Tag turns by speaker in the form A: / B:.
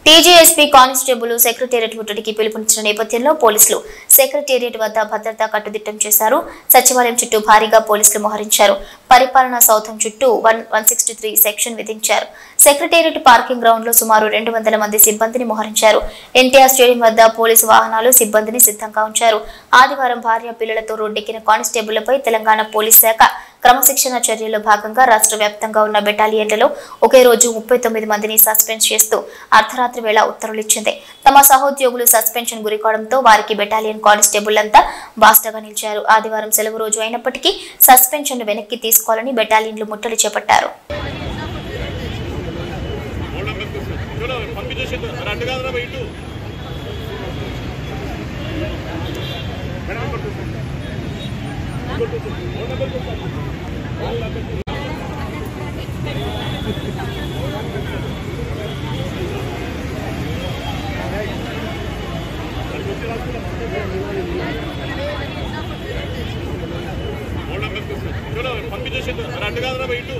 A: TGSP constable secretariat ముట్టడికి పిలుపునిచ్చిన నేపథ్యంలో పోలీసులు సెక్రటేరియట్ వద్ద భద్రతా కట్టుదిట్టం చేశారు సచివాలయం చుట్టూ భారీగా పోలీసులు మోహరించారు పరిపాలనా సౌధం చుట్టూ one one sixty three section విధించారు సెక్రటేరియట్ పార్కింగ్ గ్రౌండ్ లో సుమారు రెండు వందల మంది సిబ్బందిని మోహరించారు ఎన్టీఆర్ స్టేడియం వద్ద పోలీసు వాహనాలు సిబ్బందిని సిద్ధంగా ఉంచారు ఆదివారం భార్య పిల్లలతో రోడ్డెక్కిన కానిస్టేబుళ్లపై తెలంగాణ పోలీస్ శాఖ క్రమశిక్షణ చర్యల్లో భాగంగా రాష్ట్ర వ్యాప్తంగా ఉన్న బెటాలియన్లలో ఒకే రోజు ముప్పై తొమ్మిది మందిని సస్పెండ్ చేస్తూ అర్ధరాత్రి వేళ ఉత్తర్వులు ఇచ్చింది తమ సహోద్యోగులు సస్పెన్షన్ గురికావడంతో వారికి బెటాలియన్ కానిస్టేబుల్ అంతా బాస్టగా నిలిచారు ఆదివారం సెలవు రోజు అయినప్పటికీ సస్పెన్షన్ వెనక్కి తీసుకోవాలని బెటాలియన్లు ముట్టడి చేపట్టారు
B: చూడు పంపించేసిండు మరి అడ్డు కాదురా బయట చూడు పంపించేసిండు మరి అడ్డు కాదురా బయట